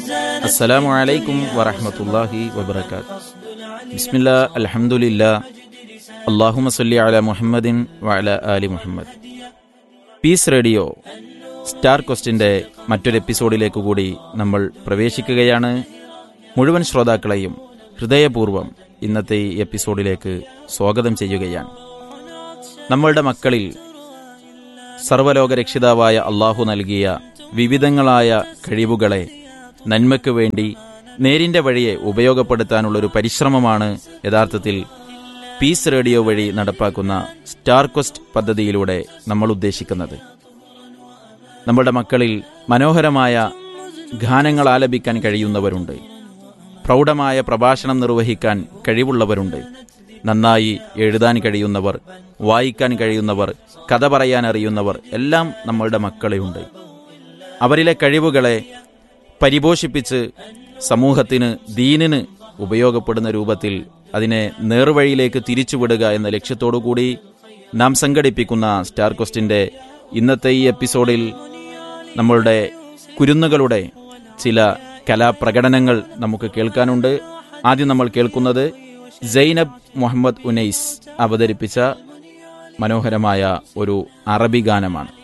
അസ്സലാമു അലൈക്കും വറഹ്മത്തുള്ളാഹി വബറകാത്ത് ബിസ്മില്ലാ അൽഹംദുലില്ലാ അല്ലാഹുമ്മ സല്ലി അലാ മുഹമ്മദിൻ വഅല ആലി മുഹമ്മദ് പീസ് റേഡിയോ സ്റ്റാർ ക്വസ്റ്റിന്റെ മറ്റൊരു എപ്പിസോഡിലേക്ക് കൂടി നമ്മൾ പ്രവേശിക്കുകയാണ് മുഴുവൻ ശ്രോതാക്കളെയും ഹൃദയപൂർവ്വം ഇന്നത്തെ ഈ എപ്പിസോഡിലേക്ക് സ്വാഗതം ചെയ്യുകയാണ് നമ്മളുടെ മക്കളിൽ സർവലോക രക്ഷിതാവായ അള്ളാഹു നൽകിയ വിവിധങ്ങളായ കഴിവുകളെ നന്മയ്ക്ക് വേണ്ടി നേരിന്റെ വഴിയെ ഉപയോഗപ്പെടുത്താനുള്ളൊരു പരിശ്രമമാണ് യഥാർത്ഥത്തിൽ പീസ് റേഡിയോ വഴി നടപ്പാക്കുന്ന സ്റ്റാർ ക്വസ്റ്റ് പദ്ധതിയിലൂടെ നമ്മൾ ഉദ്ദേശിക്കുന്നത് നമ്മുടെ മക്കളിൽ മനോഹരമായ ഗാനങ്ങൾ ആലപിക്കാൻ കഴിയുന്നവരുണ്ട് പ്രൗഢമായ പ്രഭാഷണം നിർവഹിക്കാൻ കഴിവുള്ളവരുണ്ട് നന്നായി എഴുതാൻ കഴിയുന്നവർ വായിക്കാൻ കഴിയുന്നവർ കഥ പറയാൻ അറിയുന്നവർ എല്ലാം നമ്മളുടെ മക്കളിലുണ്ട് അവരിലെ കഴിവുകളെ പരിപോഷിപ്പിച്ച് സമൂഹത്തിന് ദീനിന് ഉപയോഗപ്പെടുന്ന രൂപത്തിൽ അതിനെ നേർവഴിയിലേക്ക് തിരിച്ചുവിടുക എന്ന ലക്ഷ്യത്തോടു കൂടി നാം സംഘടിപ്പിക്കുന്ന സ്റ്റാർ ക്വസ്റ്റിന്റെ ഇന്നത്തെ ഈ എപ്പിസോഡിൽ നമ്മളുടെ കുരുന്നുകളുടെ ചില കലാപ്രകടനങ്ങൾ നമുക്ക് കേൾക്കാനുണ്ട് ആദ്യം നമ്മൾ കേൾക്കുന്നത് സൈനബ് മുഹമ്മദ് ഉനൈസ് അവതരിപ്പിച്ച മനോഹരമായ ഒരു അറബി ഗാനമാണ്